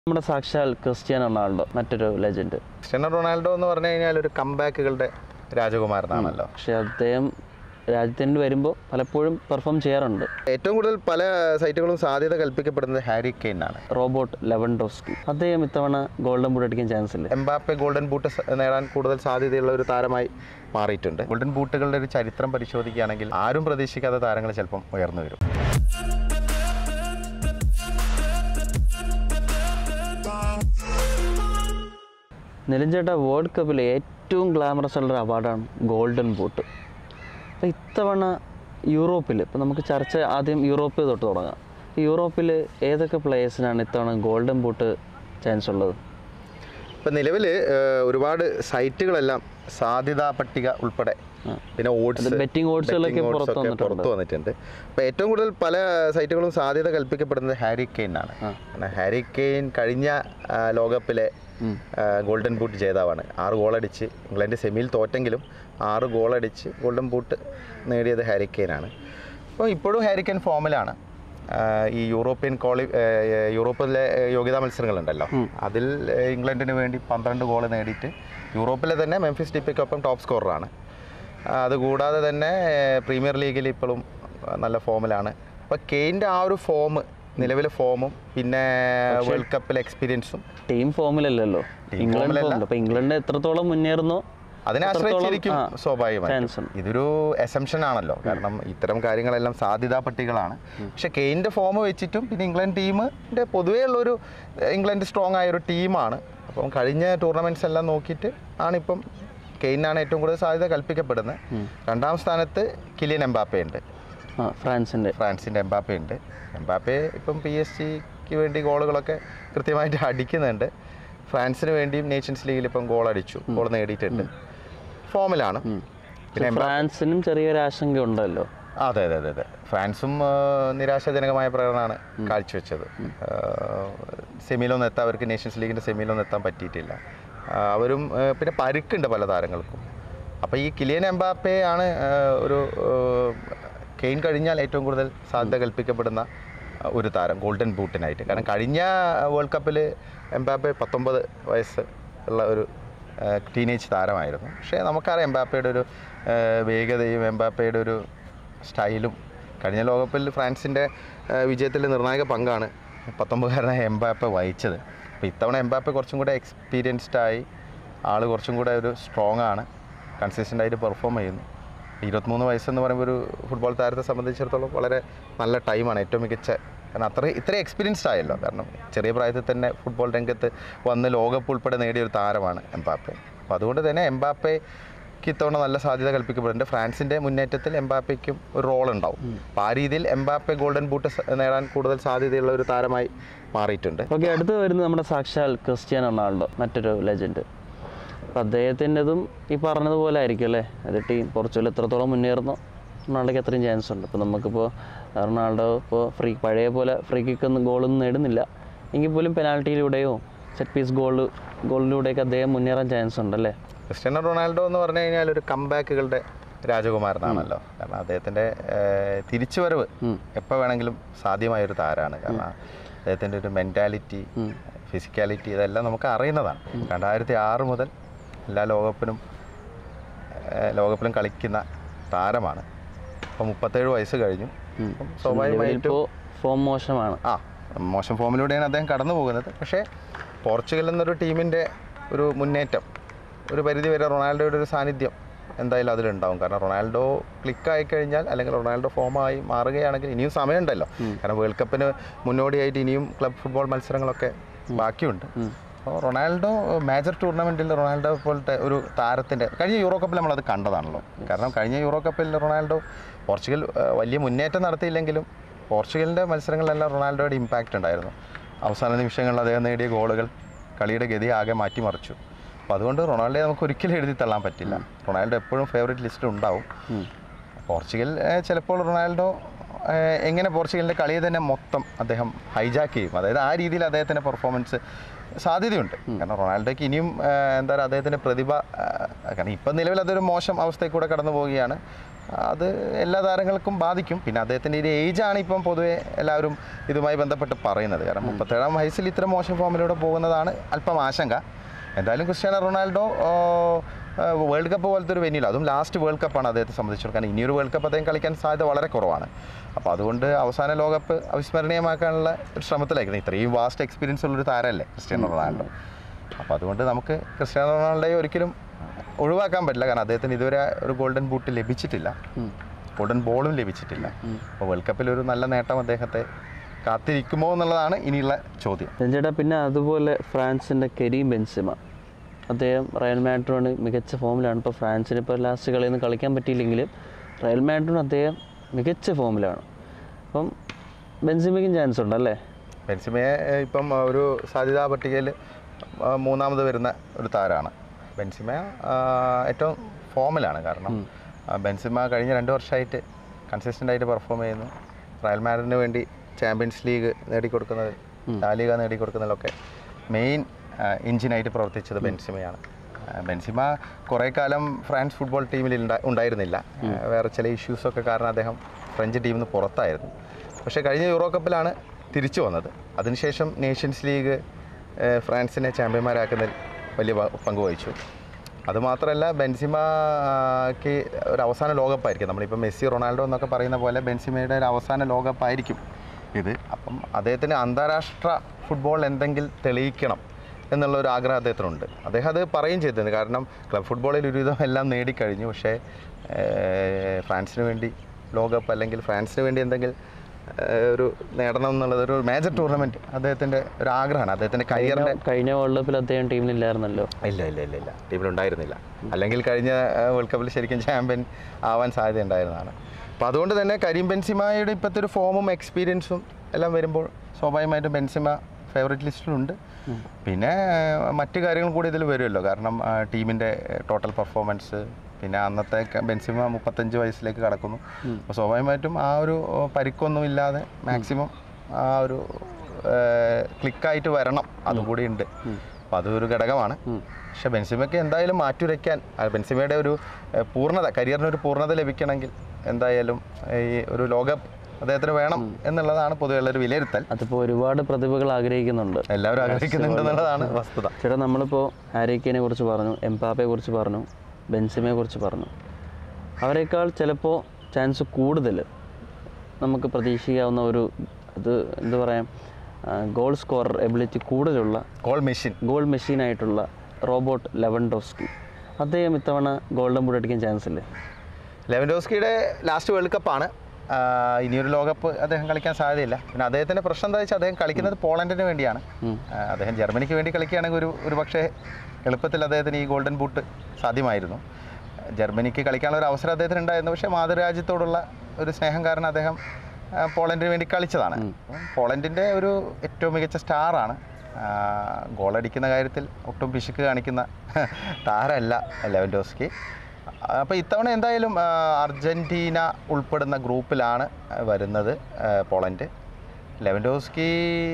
നമ്മുടെ സാക്ഷാൽ Cristiano Ronaldo മറ്റൊരു ലെജൻഡ് ക്രിസ്ത്യാനോ റൊണാൾഡോ എന്ന് പറഞ്ഞു കഴിഞ്ഞാൽ ഒരു കംബാക്കുകളുടെ രാജകുമാരനാണല്ലോ പക്ഷെ അദ്ദേഹം രാജ്യത്തിന് വരുമ്പോൾ പലപ്പോഴും പെർഫോം ചെയ്യാറുണ്ട് ഏറ്റവും കൂടുതൽ പല സൈറ്റുകളും സാധ്യത കൽപ്പിക്കപ്പെടുന്നത് ഹാരി കെയിൻ ആണ് റോബോട്ട് ലെവൻഡോസ്കി അദ്ദേഹം ഇത്തവണ ഗോൾഡൻ ബൂട്ട് അടിക്കാൻ ചാൻസ് ഇല്ല എംബാപ്പെ ഗോൾഡൻ ബൂട്ട് സ- നേടാൻ കൂടുതൽ സാധ്യതയുള്ള ഒരു താരമായി മാറിയിട്ടുണ്ട് ഗോൾഡൻ ബൂട്ടുകളുടെ ഒരു ചരിത്രം പരിശോധിക്കുകയാണെങ്കിൽ ആരും പ്രതീക്ഷിക്കാത്ത താരങ്ങൾ ചിലപ്പം ഉയർന്നു വരും നിലഞ്ചേട്ട വേൾഡ് കപ്പിലെ ഏറ്റവും ഗ്ലാമറസ് ഉള്ള അവാർഡാണ് ഗോൾഡൻ ബൂട്ട് അപ്പോൾ ഇത്തവണ യൂറോപ്പിൽ ഇപ്പോൾ നമുക്ക് ചർച്ച ആദ്യം യൂറോപ്പിൽ തൊട്ട് തുടങ്ങാം യൂറോപ്പിൽ ഏതൊക്കെ പ്ലേയേഴ്സിനാണ് ഇത്തവണ ഗോൾഡൻ ബൂട്ട് ചാൻസ് ഉള്ളത് ഇപ്പം നിലവിൽ ഒരുപാട് സൈറ്റുകളെല്ലാം സാധ്യതാ പട്ടിക ഉൾപ്പെടെ പിന്നെ ഓഡ്സ് അത് betting oddsകളൊക്കെ പുറത്ത് വന്നിട്ടുണ്ട്. പുറത്ത് വന്നിട്ടുണ്ട് അപ്പോൾ ഏറ്റവും കൂടുതൽ പല സൈറ്റുകളും സാധ്യത കൽപ്പിക്കപ്പെടുന്നത് ഹാരി കെയിൻ ആണ് കാരണം ഹാരി കെയിൻ കഴിഞ്ഞ ആ, ലോകകപ്പിലെ ആ, ഗോൾഡൻ ബൂട്ട് ജേതാവാണ് ആറ് ഗോളടിച്ച് ഇംഗ്ലണ്ട് സെമിയിൽ തോറ്റെങ്കിലും ആറ് ഗോളടിച്ച് ഗോൾഡൻ ബൂട്ട് നേടിയത് ഹാരി കെയിനാണ് അപ്പോൾ ഇപ്പോഴും ഹാരി കെയിൻ ഫോമിലാണ് ആ, ഈ യൂറോപ്യൻ ക്വാളി ആ, യൂറോപ്പിലെ യോഗ്യതാ മത്സരങ്ങളുണ്ടല്ലോ അതിൽ ആ, ഇംഗ്ലണ്ടിന് വേണ്ടി പന്ത്രണ്ട് ഗോൾ നേടിയിട്ട് യൂറോപ്പിലെ തന്നെ മെംഫിസ് ഡിപ്പിക്കൊപ്പം ടോപ്പ് സ്കോററാണ് ആ, അതുകൂടാതെ തന്നെ ആ, പ്രീമിയർ ലീഗിൽ ഇപ്പോഴും ആ, നല്ല ഫോമിലാണ് അപ്പോൾ കെയിൻ്റെ ആ ഒരു ഫോം നിലവിലെ ഫോമും പിന്നെ വേൾഡ് കപ്പിലെ എക്സ്പീരിയൻസും ടീം ഫോമിലല്ലല്ലോ Team ഇംഗ്ലണ്ട് ഫോമിലല്ല. ഫോമിൽ അപ്പോൾ ഇംഗ്ലണ്ട് എത്രത്തോളം മുന്നേറുന്നോ അതിനെ അത്രത്തോളം, ആശ്രയിച്ചിരിക്കും ആ, സ്വാഭാവികമായിട്ടും chance ഉണ്ട്. ഇതൊരു എസംഷൻ ആണല്ലോ കാരണം ഇത്തരം കാര്യങ്ങളെല്ലാം സാധ്യതാ പട്ടികളാണ് പക്ഷെ കെയിൻ്റെ ഫോം വെച്ചിട്ടും പിന്നെ ഇംഗ്ലണ്ട് ടീമിൻ്റെ പൊതുവേ ഉള്ളൊരു ഏഹ്, ഇംഗ്ലണ്ട് സ്ട്രോങ് ആയ ഒരു ടീമാണ് അപ്പം കഴിഞ്ഞ ടൂർണമെൻറ്റ്സ് എല്ലാം നോക്കിയിട്ട് ആണിപ്പം കെയിനാണ് ഏറ്റവും കൂടുതൽ സാധ്യത കൽപ്പിക്കപ്പെടുന്നത് രണ്ടാം സ്ഥാനത്ത് കിലിയൻ എംബാപ്പെ ഉണ്ട് ആ ഫ്രാൻസിൻ്റെ ഫ്രാൻസിൻ്റെ എംബാപ്പെ ഉണ്ട് എംബാപ്പെ ഇപ്പം പി എസ് ജിക്ക് വേണ്ടി ഗോളുകളൊക്കെ കൃത്യമായിട്ട് അടിക്കുന്നുണ്ട് ഫ്രാൻസിന് വേണ്ടിയും നേഷൻസ് ലീഗിൽ ഇപ്പം ഗോൾ അടിച്ചു ഗോൾ നേടിയിട്ടുണ്ട് ഫോമിലാണ് പിന്നെ എംബാ- ഫ്രാൻസിനും ചെറിയൊരു ആശങ്ക ഉണ്ടല്ലോ അതെ അതെ അതെ അതെ ഫ്രാൻസും ആ, നിരാശാജനകമായ പ്രകടനമാണ് കാഴ്ചവെച്ചത് ആ, സെമിയിലൊന്നും എത്താൻ അവർക്ക് നേഷൻസ് ലീഗിൻ്റെ സെമിയിലൊന്നും എത്താൻ പറ്റിയിട്ടില്ല ആ, അവരും ആ, പിന്നെ പരുക്കുണ്ട് പല താരങ്ങൾക്കും അപ്പോൾ ഈ കിലിയൻ എംബാപ്പെ ആണ് ആ, ഒരു ആ, കെയിൻ കഴിഞ്ഞാൽ ഏറ്റവും കൂടുതൽ സാധ്യത കൽപ്പിക്കപ്പെടുന്ന ആ, ഒരു താരം ഗോൾഡൻ ബൂട്ടിനായിട്ട് കാരണം കഴിഞ്ഞ വേൾഡ് കപ്പിൽ എംബാപ്പെ പത്തൊമ്പത് വയസ്സ് ഉള്ള ഒരു ടീനേജ് താരമായിരുന്നു പക്ഷേ നമുക്കറിയാം എംബാപ്പയുടെ ഒരു ആ, വേഗതയും എംബാപ്പയുടെ ഒരു സ്റ്റൈലും കഴിഞ്ഞ ലോകകപ്പിൽ ഫ്രാൻസിൻ്റെ വിജയത്തിൽ നിർണായക പങ്കാണ് പത്തൊമ്പതുകാരനായ എംബാപ്പെ വഹിച്ചത് അപ്പോൾ ഇത്തവണ എംബാപ്പെ കുറച്ചും കൂടെ എക്സ്പീരിയൻസ്ഡ് ആയി ആൾ കുറച്ചും കൂടെ ഒരു സ്ട്രോങ് ആണ് കൺസിസ്റ്റൻ്റ് ആയിട്ട് പെർഫോം ചെയ്യുന്നു ഇരുപത്തിമൂന്ന് വയസ്സെന്ന് പറയുമ്പോൾ ഒരു ഫുട്ബോൾ താരത്തെ സംബന്ധിച്ചിടത്തോളം വളരെ നല്ല ടൈമാണ് ഏറ്റവും മികച്ച കാരണം അത്ര ഇത്രയും എക്സ്പീരിയൻസ്ഡ് ആയല്ലോ കാരണം ചെറിയ പ്രായത്തിൽ തന്നെ ഫുട്ബോൾ രംഗത്ത് വന്ന് ലോകകപ്പ് ഉൾപ്പെടെ നേടിയ ഒരു താരമാണ് എംബാപ്പെ അപ്പോൾ അതുകൊണ്ട് തന്നെ എംബാപ്പയ്ക്ക് ഇത്തവണ നല്ല സാധ്യത കൽപ്പിക്കപ്പെടുന്നുണ്ട് ഫ്രാൻസിൻ്റെ മുന്നേറ്റത്തിൽ എംബാപ്പയ്ക്കും ഒരു റോൾ ഉണ്ടാവും അപ്പോൾ ആ രീതിയിൽ എംബാപ്പെ ഗോൾഡൻ ബൂട്ട് സ- നേടാൻ കൂടുതൽ സാധ്യതയുള്ള ഒരു താരമായി മാറിയിട്ടുണ്ട് ഓക്കെ അടുത്ത് വരുന്നത് നമ്മുടെ സാക്ഷാൽ ക്രിസ്ത്യാനോ റൊണാൾഡോ മറ്റൊരു ലെജൻഡ് അപ്പം അദ്ദേഹത്തിൻ്റെതും ഈ പറഞ്ഞതുപോലെ ആയിരിക്കും അല്ലേ അത് ടീം പോർച്ചുഗൽ എത്രത്തോളം മുന്നേറുന്നു റൊണാൾഡോയ്ക്ക് അത്രയും ചാൻസ് ഉണ്ട് ഇപ്പോൾ നമുക്കിപ്പോൾ റൊണാൾഡോ ഇപ്പോൾ ഫ്രീ പഴയ പോലെ ഫ്രീ കിക്കൊന്നും ഗോളൊന്നും നേടുന്നില്ല എങ്കിൽ പോലും പെനാൽറ്റിയിലൂടെയോ സെറ്റ് പീസ് ഗോൾ ഗോളിലൂടെയൊക്കെ അദ്ദേഹം മുന്നേറാൻ ചാൻസ് ഉണ്ടല്ലേ ക്രിസ്ത്യാനോ റൊണാൾഡോ എന്ന് പറഞ്ഞു കഴിഞ്ഞാൽ ഒരു കംബാക്കുകളുടെ രാജകുമാരനാണല്ലോ കാരണം അദ്ദേഹത്തിൻ്റെ തിരിച്ചുവരവ് എപ്പോൾ വേണമെങ്കിലും സാധ്യമായ ഒരു താരമാണ് കാരണം അദ്ദേഹത്തിൻ്റെ ഒരു മെൻറ്റാലിറ്റി ഫിസിക്കാലിറ്റി ഇതെല്ലാം നമുക്ക് അറിയുന്നതാണ് രണ്ടായിരത്തി ആറ് മുതൽ എല്ലാ ലോകകപ്പിനും ഏഹ്, ലോകകപ്പിലും കളിക്കുന്ന താരമാണ് അപ്പോൾ മുപ്പത്തേഴ് വയസ്സ് കഴിഞ്ഞു അപ്പം സ്വാഭാവികമായിട്ടും ഇപ്പോൾ ഫോം മോശമാണ് ആ മോശം ഫോമിലൂടെയാണ് അദ്ദേഹം കടന്നു പോകുന്നത് പക്ഷേ പോർച്ചുഗൽ എന്നൊരു ടീമിൻ്റെ ഒരു മുന്നേറ്റം ഒരു പരിധി വരെ റൊണാൾഡോയുടെ ഒരു സാന്നിധ്യം എന്തായാലും അതിലുണ്ടാവും കാരണം റൊണാൾഡോ ക്ലിക്കായി കഴിഞ്ഞാൽ അല്ലെങ്കിൽ റൊണാൾഡോ ഫോമായി മാറുകയാണെങ്കിൽ ഇനിയും സമയമുണ്ടല്ലോ കാരണം വേൾഡ് കപ്പിന് മുന്നോടിയായിട്ട് ഇനിയും ക്ലബ് ഫുട്ബോൾ മത്സരങ്ങളൊക്കെ ബാക്കിയുണ്ട് അപ്പോൾ റൊണാൾഡോ മേജർ ടൂർണമെൻറ്റിൽ റൊണാൾഡോ പോലത്തെ ഒരു താരത്തിൻ്റെ കഴിഞ്ഞ യൂറോ കപ്പിൽ നമ്മളത് കണ്ടതാണല്ലോ കാരണം കഴിഞ്ഞ യൂറോ കപ്പിൽ റൊണാൾഡോ പോർച്ചുഗൽ ആ, വലിയ മുന്നേറ്റം നടത്തിയില്ലെങ്കിലും പോർച്ചുഗലിൻ്റെ മത്സരങ്ങളിലെല്ലാം റൊണാൾഡോയുടെ ഇമ്പാക്റ്റ് ഉണ്ടായിരുന്നു അവസാന നിമിഷങ്ങളിൽ അദ്ദേഹം നേടിയ ഗോളുകൾ കളിയുടെ ഗതി ആകെ മാറ്റിമറിച്ചു അപ്പോൾ അതുകൊണ്ട് റൊണാൾഡോയെ നമുക്ക് ഒരിക്കലും എഴുതി തള്ളാൻ പറ്റില്ല റൊണാൾഡോ എപ്പോഴും ഫേവറേറ്റ് ലിസ്റ്റിൽ ഉണ്ടാവും പോർച്ചുഗൽ ഏഹ്, ചിലപ്പോൾ റൊണാൾഡോ ഏഹ്, എങ്ങനെ പോർച്ചുഗലിൻ്റെ കളിയെ തന്നെ മൊത്തം അദ്ദേഹം ഹൈജാക്ക് ചെയ്യും അതായത് ആ രീതിയിൽ അദ്ദേഹത്തിൻ്റെ പെർഫോമൻസ് സാധ്യതയുണ്ട് കാരണം റൊണാൾഡോയ്ക്ക് ഇനിയും ഏഹ്, എന്താ പറയുക അദ്ദേഹത്തിൻ്റെ പ്രതിഭ ഏഹ്, കാരണം ഇപ്പം നിലവിൽ അതൊരു മോശം അവസ്ഥയിൽ കൂടെ കടന്നു പോവുകയാണ് അത് എല്ലാ താരങ്ങൾക്കും ബാധിക്കും പിന്നെ അദ്ദേഹത്തിൻ്റെ ഒരു ഏജാണ് ഇപ്പം പൊതുവെ എല്ലാവരും ഇതുമായി ബന്ധപ്പെട്ട് പറയുന്നത് കാരണം മുപ്പത്തേഴാം വയസ്സിൽ ഇത്ര മോശം ഫോമിലൂടെ പോകുന്നതാണ് അല്പം ആശങ്ക എന്തായാലും ക്രിസ്ത്യാനോ റൊണാൾഡോ ആ, ആ, വേൾഡ് കപ്പ് പോലത്തെ ഒരു വെന്യൂല അതും ലാസ്റ്റ് വേൾഡ് കപ്പാണ് അദ്ദേഹത്തെ സംബന്ധിച്ചിടത്തോളം കാരണം ഇനിയൊരു വേൾഡ് കപ്പ് അദ്ദേഹം കളിക്കാൻ സാധ്യത വളരെ കുറവാണ് അപ്പോൾ അതുകൊണ്ട് അവസാന ലോകകപ്പ് അവിസ്മരണീയമാക്കാനുള്ള ഒരു ശ്രമത്തിലായിരുന്നു ഇത്രയും വാസ്റ്റ് എക്സ്പീരിയൻസ് ഉള്ളൊരു താരമല്ലേ ക്രിസ്ത്യാനോ റൊണാൾഡോ അപ്പോൾ അതുകൊണ്ട് നമുക്ക് ക്രിസ്ത്യാനോ റൊണാൾഡോയെ ഒരിക്കലും ഒഴിവാക്കാൻ പറ്റില്ല കാരണം അദ്ദേഹത്തിന് ഇതുവരെ ഒരു ഗോൾഡൻ ബൂട്ട് ലഭിച്ചിട്ടില്ല ഗോൾഡൻ ബോളും ലഭിച്ചിട്ടില്ല അപ്പോൾ വേൾഡ് കപ്പിൽ ഒരു നല്ല നേട്ടം അദ്ദേഹത്തെ കാത്തിരിക്കുമോ എന്നുള്ളതാണ് ഇനിയുള്ള ചോദ്യം രഞ്ജേട്ടാ പിന്നെ അതുപോലെ ഫ്രാൻസിൻ്റെ കരീം ബെൻസിമ അദ്ദേഹം റയൽ മാഡ്രിഡ് മികച്ച ഫോമിലാണ് ഇപ്പോൾ ഫ്രാൻസിന് ഇപ്പോൾ ലാസ്റ്റ് കളിയിൽ നിന്ന് കളിക്കാൻ പറ്റിയില്ലെങ്കിലും റയൽ മാഡ്രിഡ് അദ്ദേഹം മികച്ച ഫോമിലാണ് അപ്പം ബെൻസിമയ്ക്കും ചാൻസ് ഉണ്ടല്ലേ ബെൻസിമയെ ഏഹ്, ഇപ്പം ആ, ഒരു സാധ്യതാ പട്ടികയിൽ ആ, മൂന്നാമത് വരുന്ന ഒരു താരമാണ് ബെൻസിമ ആ, ഏറ്റവും ഫോമിലാണ് കാരണം ആ, ബെൻസിമ കഴിഞ്ഞ രണ്ട് വർഷമായിട്ട് കൺസിസ്റ്റൻ്റ് ആയിട്ട് പെർഫോം ചെയ്യുന്നു റയൽ മാഡ്രിഡിന് വേണ്ടി ചാമ്പ്യൻസ് ലീഗ് നേടിക്കൊടുക്കുന്നത് ലാലിക നേടിക്കൊടുക്കുന്നതിലൊക്കെ മെയിൻ എഞ്ചിനായിട്ട് പ്രവർത്തിച്ചത് ബെൻസിമയാണ് ആ, ബെൻസിമ കുറേ കാലം ഫ്രാൻസ് ഫുട്ബോൾ ടീമിൽ ഉണ്ടാ- ഉണ്ടായിരുന്നില്ല ആ, വേറെ ചില ഇഷ്യൂസൊക്കെ കാരണം അദ്ദേഹം ഫ്രഞ്ച് ടീമിൽ നിന്ന് പുറത്തായിരുന്നു പക്ഷേ കഴിഞ്ഞ യൂറോ കപ്പിലാണ് തിരിച്ചു വന്നത് അതിനുശേഷം നേഷൻസ് ലീഗ് ഏഹ്, ഫ്രാൻസിനെ ചാമ്പ്യന്മാരാക്കുന്നതിൽ വലിയ പ- പങ്ക് വഹിച്ചു അതുമാത്രമല്ല ബെൻസിമയ്ക്ക് ഒരു അവസാന ലോകകപ്പായിരിക്കും നമ്മളിപ്പോൾ മെസ്സി റൊണാൾഡോ എന്നൊക്കെ പറയുന്ന പോലെ ബെൻസിമയുടെ ഒരു അവസാന ലോകകപ്പായിരിക്കും ഇത് അപ്പം അദ്ദേഹത്തിന് അന്താരാഷ്ട്ര ഫുട്ബോൾ എന്തെങ്കിലും തെളിയിക്കണം എന്നുള്ള ഒരു ആഗ്രഹം അദ്ദേഹത്തിനുണ്ട് അദ്ദേഹം അത് പറയും ചെയ്തിരുന്നു കാരണം ക്ലബ് ഫുട്ബോളിൽ ഒരുവിധം എല്ലാം നേടിക്കഴിഞ്ഞു പക്ഷേ ഏഹ്, ഫ്രാൻസിന് വേണ്ടി ലോകകപ്പ് അല്ലെങ്കിൽ ഫ്രാൻസിന് വേണ്ടി എന്തെങ്കിലും ഏഹ്, ഒരു നേടണം എന്നുള്ളത് ഒരു മേജർ ടൂർണമെൻറ്റ് അദ്ദേഹത്തിൻ്റെ ഒരു ആഗ്രഹമാണ് അദ്ദേഹത്തിൻ്റെ കരിയറിൻ്റെ കഴിഞ്ഞ വേൾഡ് കപ്പിൽ അദ്ദേഹം ടീമിലില്ലായിരുന്നല്ലോ ഇല്ല ഇല്ല ഇല്ല ഇല്ല ടീമിലുണ്ടായിരുന്നില്ല അല്ലെങ്കിൽ കഴിഞ്ഞ ഏഹ്, വേൾഡ് കപ്പിൽ ശരിക്കും ചാമ്പ്യൻ ആവാൻ സാധ്യത ഉണ്ടായിരുന്നതാണ് അപ്പോൾ അതുകൊണ്ട് തന്നെ കരീം ബെൻസിമയുടെ ഇപ്പോഴത്തെ ഒരു ഫോമും എക്സ്പീരിയൻസും എല്ലാം വരുമ്പോൾ സ്വാഭാവികമായിട്ടും ബെൻസിമ ഫേവറേറ്റ് ലിസ്റ്റിലുണ്ട് പിന്നെ ഏഹ്, മറ്റു കാര്യങ്ങളും കൂടി ഇതിൽ വരുമല്ലോ കാരണം ടീമിൻ്റെ ടോട്ടൽ പെർഫോമൻസ് പിന്നെ അന്നത്തെ ക- ബെൻസിമ മുപ്പത്തഞ്ച് വയസ്സിലേക്ക് കടക്കുന്നു അപ്പോൾ സ്വാഭാവികമായിട്ടും ആ ഒരു ഏഹ്, പരിക്കൊന്നും ഇല്ലാതെ മാക്സിമം ആ ഒരു ക്ലിക്കായിട്ട് വരണം അതും കൂടി ഉണ്ട് അപ്പോൾ അതൊരു ഘടകമാണ് പക്ഷെ ബെൻസിമയ്ക്ക് എന്തായാലും മാറ്റുരയ്ക്കാൻ ആ ബെൻസിമയുടെ ഒരു ഏഹ്, പൂർണ്ണത കരിയറിന് ഒരു പൂർണ്ണത ലഭിക്കണമെങ്കിൽ എന്തായാലും ഈ ഒരു ലോകകപ്പ് അദ്ദേഹത്തിന് വേണം എന്നുള്ളതാണ് പൊതുവെയുള്ള ഒരു വിലയിരുത്തൽ അതിപ്പോൾ ഒരുപാട് പ്രതിഭകൾ ആഗ്രഹിക്കുന്നുണ്ട് എല്ലാവരും ആഗ്രഹിക്കുന്നുണ്ട് എന്നുള്ളതാണ് വസ്തുത ചേട്ടാ നമ്മളിപ്പോൾ ഹാരിക്കേനെ കുറിച്ച് പറഞ്ഞു എംപാപ്പയെ കുറിച്ച് പറഞ്ഞു ബെൻസിമയെ കുറിച്ച് പറഞ്ഞു അവരെക്കാൾ ചിലപ്പോൾ ചാൻസ് കൂടുതൽ നമുക്ക് പ്രതീക്ഷിക്കാവുന്ന ഒരു ഇത് എന്താ പറയുക ഗോൾ സ്കോറർ എബിലിറ്റി കൂടുതലുള്ള കോൾ മെഷീൻ ഗോൾ മെഷീനായിട്ടുള്ള റോബോട്ട് ലെവൻഡോസ്കി അദ്ദേഹം ഇത്തവണ ഗോൾഡൻ ബൂട്ട് അടിക്കാൻ ചാൻസ് ഇല്ലേ ലെവൻഡോസ്കിയുടെ ലാസ്റ്റ് വേൾഡ് കപ്പാണ് ഇനിയൊരു ലോകകപ്പ് അദ്ദേഹം കളിക്കാൻ സാധ്യതയില്ല പിന്നെ അദ്ദേഹത്തിൻ്റെ പ്രശ്നം എന്താ വെച്ചാൽ അദ്ദേഹം കളിക്കുന്നത് പോളണ്ടിന് വേണ്ടിയാണ് ആ, അദ്ദേഹം ജർമ്മനിക്ക് വേണ്ടി കളിക്കുകയാണെങ്കിൽ ഒരു ഒരു പക്ഷേ എളുപ്പത്തിൽ അദ്ദേഹത്തിന് ഈ ഗോൾഡൻ ബൂട്ട് സാധ്യമായിരുന്നു ജർമ്മനിക്ക് കളിക്കാനുള്ള ഒരു അവസരം അദ്ദേഹത്തിന് ഉണ്ടായിരുന്നു പക്ഷേ മാതൃരാജ്യത്തോടുള്ള ഒരു സ്നേഹം കാരണം അദ്ദേഹം ആ, പോളണ്ടിന് വേണ്ടി കളിച്ചതാണ് അപ്പം പോളണ്ടിൻ്റെ ഒരു ഏറ്റവും മികച്ച സ്റ്റാറാണ് ഗോളടിക്കുന്ന കാര്യത്തിൽ ഒട്ടും പിശുക്ക് കാണിക്കുന്ന താരമല്ല ലെവൻഡോസ്കി അപ്പോൾ ഇത്തവണ എന്തായാലും ആ, അർജൻറ്റീന ഉൾപ്പെടുന്ന ഗ്രൂപ്പിലാണ് വരുന്നത് ആ, പോളണ്ട് ലെവൻഡോസ്കി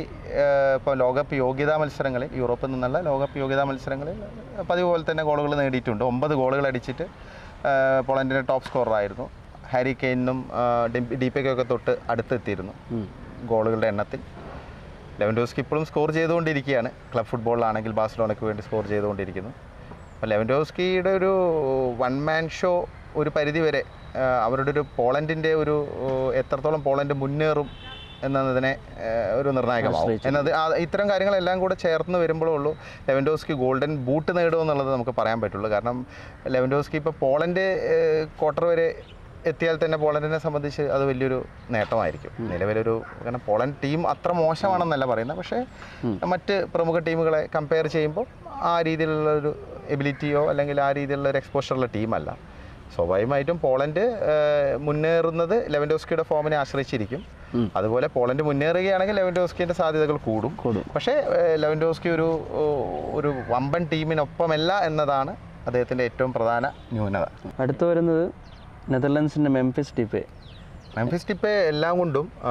ഇപ്പോൾ ലോകകപ്പ് യോഗ്യതാ മത്സരങ്ങളിൽ യൂറോപ്പിൽ നിന്നുള്ള ലോകകപ്പ് യോഗ്യതാ മത്സരങ്ങളിൽ പതിവ് പോലെ തന്നെ ഗോളുകൾ നേടിയിട്ടുണ്ട് ഒമ്പത് ഗോളുകൾ അടിച്ചിട്ട് ആ, പോളണ്ടിൻ്റെ ടോപ്പ് സ്കോററായിരുന്നു ഹാരി കെയിനും ഡി പി ഒക്കെ തൊട്ട് അടുത്തെത്തിയിരുന്നു ഗോളുകളുടെ എണ്ണത്തിൽ ലെവൻഡോസ്കി ഇപ്പോഴും സ്കോർ ചെയ്തുകൊണ്ടിരിക്കുകയാണ് ക്ലബ് ഫുട്ബോളിലാണെങ്കിൽ ബാഴ്സലോണയ്ക്ക് വേണ്ടി സ്കോർ ചെയ്തുകൊണ്ടിരിക്കുന്നു അപ്പോൾ ലെവൻഡോസ്കിയുടെ ഒരു വൺ മാൻ ഷോ ഒരു പരിധി വരെ ആ, അവരുടെ ഒരു പോളണ്ടിൻ്റെ ഒരു ഓ, എത്രത്തോളം പോളണ്ട് മുന്നേറും എന്നതിനെ ആ, ഒരു നിർണായകമാവും എന്നത് ആ, ഇത്തരം കാര്യങ്ങളെല്ലാം കൂടെ ചേർന്ന് വരുമ്പോഴേ ഉള്ളൂ ലെവൻഡോസ്കി ഗോൾഡൻ ബൂട്ട് നേടുമോ എന്നുള്ളത് നമുക്ക് പറയാൻ പറ്റുള്ളൂ കാരണം ലെവൻഡോസ്കി ഇപ്പോൾ പോളണ്ട് ക്വാർട്ടർ വരെ എത്തിയാൽ തന്നെ പോളണ്ടിനെ സംബന്ധിച്ച് അത് വലിയൊരു നേട്ടമായിരിക്കും നിലവിലൊരു കാരണം പോളണ്ട് ടീം അത്ര മോശമാണെന്നല്ല പറയുന്നത് പക്ഷേ മറ്റ് പ്രമുഖ ടീമുകളെ കമ്പയർ ചെയ്യുമ്പോൾ ആ രീതിയിലുള്ള ഒരു എബിലിറ്റിയോ അല്ലെങ്കിൽ ആ രീതിയിലുള്ള ഒരു എക്സ്പോഷറുള്ള ടീമല്ല സ്വാഭാവികമായിട്ടും പോളണ്ട് ഏഹ്, മുന്നേറുന്നത് ലെവൻഡോസ്കിയുടെ ഫോമിനെ ആശ്രയിച്ചിരിക്കും അതുപോലെ പോളണ്ട് മുന്നേറുകയാണെങ്കിൽ ലെവൻഡോസ്കിൻ്റെ സാധ്യതകൾ കൂടും കൂടും. പക്ഷേ ഏഹ്, ലെവൻഡോസ്കി ഒരു ഒരു വമ്പൻ ടീമിനൊപ്പമല്ല എന്നതാണ് അദ്ദേഹത്തിൻ്റെ ഏറ്റവും പ്രധാന ന്യൂനത അടുത്ത് വരുന്നത് നെതർലൻഡ്സിൻ്റെ മെംഫിസ് ഡിപ്പേ മെംഫിസ് ടിപ്പെ എല്ലാം കൊണ്ടും ആ,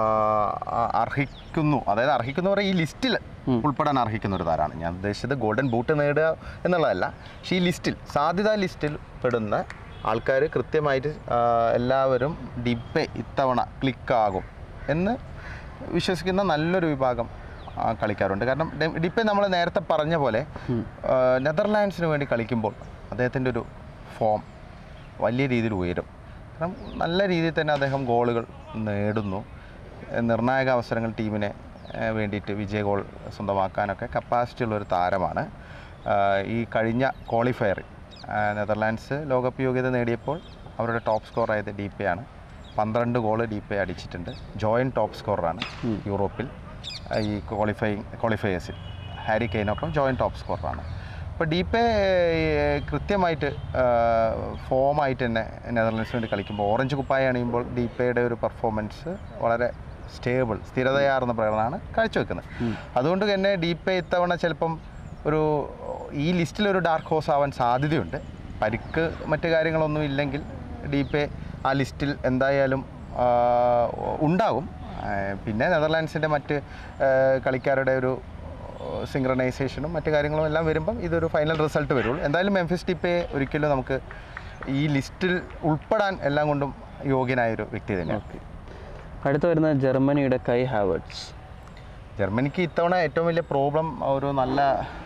ആ- അർഹിക്കുന്നു അതായത് അർഹിക്കുന്നു പറയാൻ ഈ ലിസ്റ്റിൽ ഉൾപ്പെടാൻ അർഹിക്കുന്ന ഒരു താരമാണ് ഞാൻ ഉദ്ദേശിച്ചത് ഗോൾഡൻ ബൂട്ട് നേടുക എന്നുള്ളതല്ല പക്ഷേ ഈ ലിസ്റ്റിൽ സാധ്യതാ ലിസ്റ്റിൽ പെടുന്ന ആൾക്കാർ കൃത്യമായിട്ട് ആ, എല്ലാവരും ഡിപ്പെ ഇത്തവണ ക്ലിക്കാകും എന്ന് വിശ്വസിക്കുന്ന നല്ലൊരു വിഭാഗം ആ, കളിക്കാരുണ്ട് കാരണം ഡെ- ഡിപ്പെ നമ്മൾ നേരത്തെ പറഞ്ഞ പോലെ ആ, നെതർലാൻഡ്സിന് വേണ്ടി കളിക്കുമ്പോൾ അദ്ദേഹത്തിൻ്റെ ഒരു ഫോം വലിയ രീതിയിൽ ഉയരും കാരണം നല്ല രീതിയിൽ തന്നെ അദ്ദേഹം ഗോളുകൾ നേടുന്നു ഏഹ് നിർണായക അവസരങ്ങൾ ടീമിനെ ഏഹ് വേണ്ടിയിട്ട് വിജയ ഗോൾ സ്വന്തമാക്കാനൊക്കെ കപ്പാസിറ്റി ഉള്ള ഒരു താരമാണ് ആഹ് ഈ കഴിഞ്ഞ ക്വാളിഫയറിൽ നെതർലാൻഡ്സ് ലോകകപ്പ് യോഗ്യത നേടിയപ്പോൾ അവരുടെ ടോപ്പ് സ്കോർ ആയത് ഡി പി ആണ് പന്ത്രണ്ട് ഗോൾ ഡി പി അടിച്ചിട്ടുണ്ട് ജോയിൻറ്റ് ടോപ്പ് സ്കോറാണ് യൂറോപ്പിൽ ആഹ് ഈ ക്വാളിഫൈങ് ക്വാളിഫയേഴ്സിൽ ഹാരി കെയ്നൊപ്പം ജോയിൻറ്റ് ടോപ്പ് സ്കോറാണ് അപ്പോൾ ഡീപ്പെ കൃത്യമായിട്ട് ഫോമായിട്ട് തന്നെ നെതർലൻഡ്സിന് വേണ്ടി കളിക്കുമ്പോൾ ഓറഞ്ച് കുപ്പായ അണിയുമ്പോൾ ഡീപ്പയുടെ ഒരു പെർഫോമൻസ് വളരെ സ്റ്റേബിൾ സ്ഥിരതയാർന്ന പ്രകടനമാണ് കാഴ്ചവെക്കുന്നത് അതുകൊണ്ട് തന്നെ ഡീപ്പെ ഇത്തവണ ചിലപ്പം ഒരു ഈ ലിസ്റ്റിൽ ഒരു ഡാർക്ക് ഹോസ് ആവാൻ സാധ്യതയുണ്ട് പരിക്ക് മറ്റു കാര്യങ്ങളൊന്നും ഇല്ലെങ്കിൽ ഡീപ്പെ ആ ലിസ്റ്റിൽ എന്തായാലും ആ, ഉണ്ടാകും ആ, പിന്നെ നെതർലാൻഡ്സിൻ്റെ മറ്റ് ആ, കളിക്കാരുടെ ഒരു സിങ്ക്രണൈസേഷനും മറ്റു കാര്യങ്ങളും എല്ലാം വരുമ്പം ഇതൊരു ഫൈനൽ റിസൾട്ട് വരുള്ളൂ എന്തായാലും മെംഫിസ് ടിപ്പയെ ഒരിക്കലും നമുക്ക് ഈ ലിസ്റ്റിൽ ഉൾപ്പെടാൻ എല്ലാം കൊണ്ടും യോഗ്യനായൊരു വ്യക്തി തന്നെയാണ് ഓക്കെ അടുത്ത് വരുന്നത് ജർമ്മനിയുടെ കൈ ഹാവേർട്സ് ജർമ്മനിക്ക് ഇത്തവണ ഏറ്റവും വലിയ പ്രോബ്ലം ഒരു നല്ല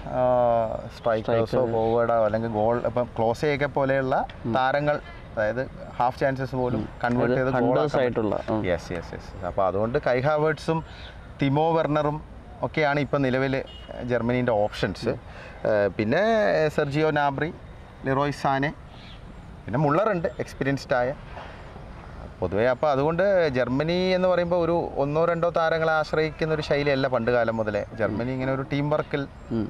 സ്ട്രൈക്കേഴ്സോ ഫോർവേഡോ അല്ലെങ്കിൽ ഗോൾ ഇപ്പം ക്ലോസയൊക്കെ പോലെയുള്ള താരങ്ങൾ അതായത് ഹാഫ് ചാൻസസ് പോലും കൺവേർട്ട് ചെയ്ത് ഹണ്ടേഴ്സ് ഗോൾ ആയിട്ടുള്ള ഉം. യെസ് യെസ് യെസ് അപ്പോൾ അതുകൊണ്ട് കൈ ഹാവേർട്സും തിമോ വെർണറും ഒക്കെയാണ് ഇപ്പം നിലവിൽ ജർമ്മനീൻ്റെ ഓപ്ഷൻസ് പിന്നെ സെർജിയോ നാബ്രി ലിറോയ് സാനെ പിന്നെ മുള്ളറുണ്ട് എക്സ്പീരിയൻസ്ഡ് ആയ പൊതുവേ അപ്പോൾ അതുകൊണ്ട് ജർമ്മനി എന്ന് പറയുമ്പോൾ ഒരു ഒന്നോ രണ്ടോ താരങ്ങളെ ആശ്രയിക്കുന്ന ഒരു ശൈലിയല്ല പണ്ട് കാലം മുതലേ ജർമ്മനി ഇങ്ങനെ ഒരു ടീം വർക്കിൽ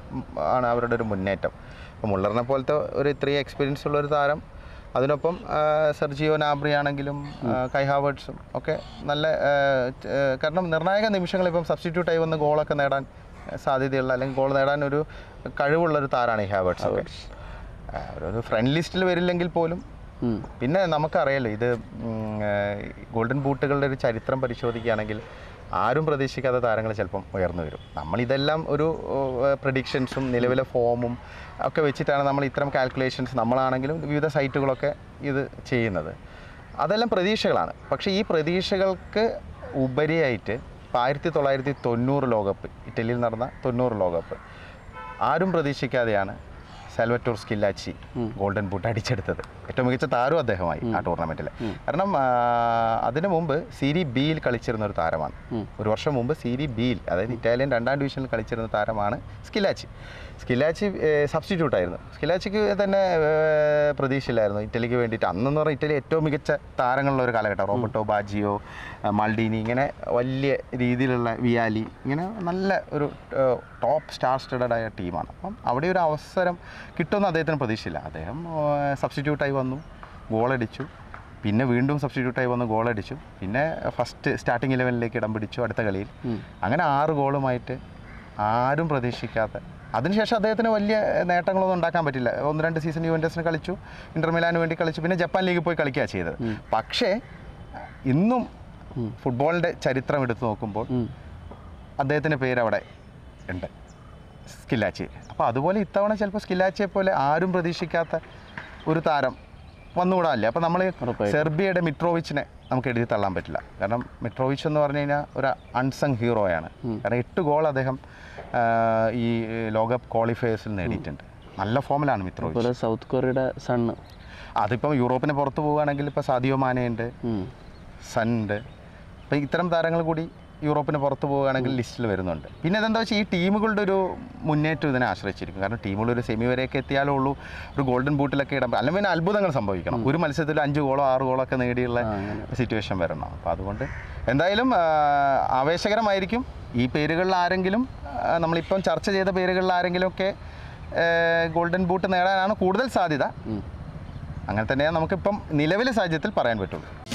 ആണ് അവരുടെ ഒരു മുന്നേറ്റം അപ്പോൾ മുള്ളറിനെ പോലത്തെ ഒരു ഇത്രയും എക്സ്പീരിയൻസ് ഉള്ള ഒരു താരം അതിനൊപ്പം ആ, സെർജിയോ നാബ്രി ആണെങ്കിലും ആ, കൈ ഹാവേർട്സും ഒക്കെ നല്ല ആ, ച- ആ, കാരണം നിർണായക നിമിഷങ്ങൾ ഇപ്പം സബ്സ്റ്റിറ്റ്യൂട്ടായി വന്ന് ഗോളൊക്കെ നേടാൻ സാധ്യതയുള്ള അല്ലെങ്കിൽ ഗോൾ നേടാൻ ഒരു കഴിവുള്ള ഒരു താരമാണ് ഈ ഹാവേർട്സ് ഒക്കെ ആ, ഒരു ഫ്രണ്ട് ലിസ്റ്റിൽ വരില്ലെങ്കിൽ പോലും ഉം. പിന്നെ നമുക്കറിയാലോ ഇത് ഉം, ഏർ, ഗോൾഡൻ ബൂട്ടുകളുടെ ഒരു ചരിത്രം പരിശോധിക്കുകയാണെങ്കിൽ ആരും പ്രതീക്ഷിക്കാത്ത താരങ്ങൾ ചിലപ്പം ഉയർന്നു വരും നമ്മൾ ഇതെല്ലാം ഒരു പ്രഡിക്ഷൻസും നിലവിലെ ഫോമും ഒക്കെ വെച്ചിട്ടാണ് നമ്മൾ ഇത്തരം കാൽക്കുലേഷൻസ് നമ്മളാണെങ്കിലും വിവിധ സൈറ്റുകളൊക്കെ ഇത് ചെയ്യുന്നത് അതെല്ലാം പ്രതീക്ഷകളാണ് പക്ഷേ ഈ പ്രതീക്ഷകൾക്ക് ഉപരിയായിട്ട് ഇപ്പോൾ ആയിരത്തി തൊള്ളായിരത്തി തൊണ്ണൂറ് ലോകകപ്പ് ഇറ്റലിയിൽ നടന്ന തൊണ്ണൂറ് ലോകകപ്പ് ആരും പ്രതീക്ഷിക്കാതെയാണ് സാൽവറ്റോർ സ്കില്ലാച്ചി ഗോൾഡൻ ബൂട്ട് അടിച്ചെടുത്തത് ഏറ്റവും മികച്ച താരവും അദ്ദേഹമായി ആ ടൂർണമെൻറ്റിൽ കാരണം ആ, അതിനു മുമ്പ് സീരി ബിയിൽ കളിച്ചിരുന്ന ഒരു താരമാണ് ഒരു വർഷം മുമ്പ് സീരി ബിയിൽ അതായത് ഇറ്റാലിയൻ രണ്ടാം ഡിവിഷനിൽ കളിച്ചിരുന്ന താരമാണ് സ്കില്ലാച്ചി സ്കില്ലാച്ചി സബ്സ്റ്റിറ്റ്യൂട്ട് ആയിരുന്നു സ്കില്ലാച്ചിക്ക് തന്നെ ഏർ, പ്രതീക്ഷയില്ലായിരുന്നു ഇറ്റലിക്ക് വേണ്ടിയിട്ട് അന്നെന്ന് പറഞ്ഞാൽ ഇറ്റലി ഏറ്റവും മികച്ച താരങ്ങളുള്ള ഒരു കാലഘട്ടം റോബർട്ടോ ബാജിയോ ആ, മൾഡീനി ഇങ്ങനെ വലിയ രീതിയിലുള്ള വിയാലി ഇങ്ങനെ നല്ല ഒരു ടോപ്പ് സ്റ്റാർ സ്റ്റഡഡ് ആയ ടീമാണ് അപ്പം അവിടെ ഒരു അവസരം കിട്ടുമെന്ന് അദ്ദേഹത്തിന് പ്രതീക്ഷയില്ല അദ്ദേഹം സബ്സ്റ്റിറ്റ്യൂട്ടായി വന്നു ഗോളടിച്ചു പിന്നെ വീണ്ടും സബ്സ്റ്റിറ്റ്യൂട്ടായി വന്ന് ഗോളടിച്ചു പിന്നെ ഫസ്റ്റ് സ്റ്റാർട്ടിംഗ് ഇലവനിലേക്ക് ഇടം പിടിച്ചു അടുത്ത കളിയിൽ അങ്ങനെ ആറ് ഗോളുമായിട്ട് ആരും പ്രതീക്ഷിക്കാത്ത അതിനുശേഷം അദ്ദേഹത്തിന് വലിയ നേട്ടങ്ങളൊന്നും ഉണ്ടാക്കാൻ പറ്റില്ല ഒന്ന് രണ്ട് സീസൺ യുവൻറ്റസിന് കളിച്ചു ഇന്റർ മിലാന് വേണ്ടി കളിച്ചു പിന്നെ ജപ്പാൻ ലീഗിൽ പോയി കളിക്കുക ചെയ്തത് പക്ഷേ ഇന്നും ഫുട്ബോളിൻ്റെ ചരിത്രം എടുത്തു നോക്കുമ്പോൾ ഉം. അദ്ദേഹത്തിൻ്റെ പേര് അവിടെ ഉണ്ട് സ്കില്ലാച്ചി അപ്പോൾ അതുപോലെ ഇത്തവണ ചിലപ്പോൾ സ്കില്ലാച്ചിയെ പോലെ ആരും പ്രതീക്ഷിക്കാത്ത ഒരു താരം വന്നുകൂടാല്ലേ അപ്പോൾ നമ്മൾ ഉറപ്പായിട്ടും. സെർബിയയുടെ മിട്രോവിച്ചിനെ നമുക്ക് എഴുതി തള്ളാൻ പറ്റില്ല കാരണം മിട്രോവിച്ച് എന്ന് പറഞ്ഞു കഴിഞ്ഞാൽ ഒരു അൺസങ് ഹീറോയാണ് കാരണം എട്ട് ഗോൾ അദ്ദേഹം ആ, ഈ ലോകകപ്പ് ക്വാളിഫയേഴ്സിൽ നേടിയിട്ടുണ്ട് നല്ല ഫോമിലാണ് മിത്രോവിച്ച് അതുപോലെ സൗത്ത് കൊറിയയുടെ സണ്ണ് അതിപ്പം യൂറോപ്പിന് പുറത്ത് പോവുകയാണെങ്കിൽ ഇപ്പോൾ സാദിയോ മാനയുണ്ട് സൺ ഉണ്ട് അപ്പോൾ ഇത്തരം താരങ്ങൾ കൂടി യൂറോപ്പിന് പുറത്ത് പോവുകയാണെങ്കിൽ ലിസ്റ്റിൽ വരുന്നുണ്ട് പിന്നെ ഇതെന്താ വെച്ചാൽ ഈ ടീമുകളുടെ ഒരു മുന്നേറ്റം ഇതിനെ ആശ്രയിച്ചിരിക്കും കാരണം ടീമുകൾ ഒരു സെമി വരെയൊക്കെ എത്തിയാലേ ഉള്ളൂ ഒരു ഗോൾഡൻ ബൂട്ടിലൊക്കെ ഇടാൻ അല്ലെങ്കിൽ പിന്നെ അത്ഭുതങ്ങൾ സംഭവിക്കണം ഒരു മത്സരത്തിൽ അഞ്ച് ഗോളോ ആറ് ഗോളോ ഒക്കെ നേടിയുള്ള സിറ്റുവേഷൻ വരണം അപ്പോൾ അതുകൊണ്ട് എന്തായാലും ആ, ആവേശകരമായിരിക്കും ഈ പേരുകളിൽ ആരെങ്കിലും ആ, നമ്മളിപ്പം ചർച്ച ചെയ്ത പേരുകളിൽ ആരെങ്കിലും ഒക്കെ ഗോൾഡൻ ബൂട്ട് നേടാനാണ് കൂടുതൽ സാധ്യത അങ്ങനെ തന്നെയാണ് നമുക്കിപ്പം നിലവിലെ സാഹചര്യത്തിൽ പറയാൻ പറ്റുള്ളൂ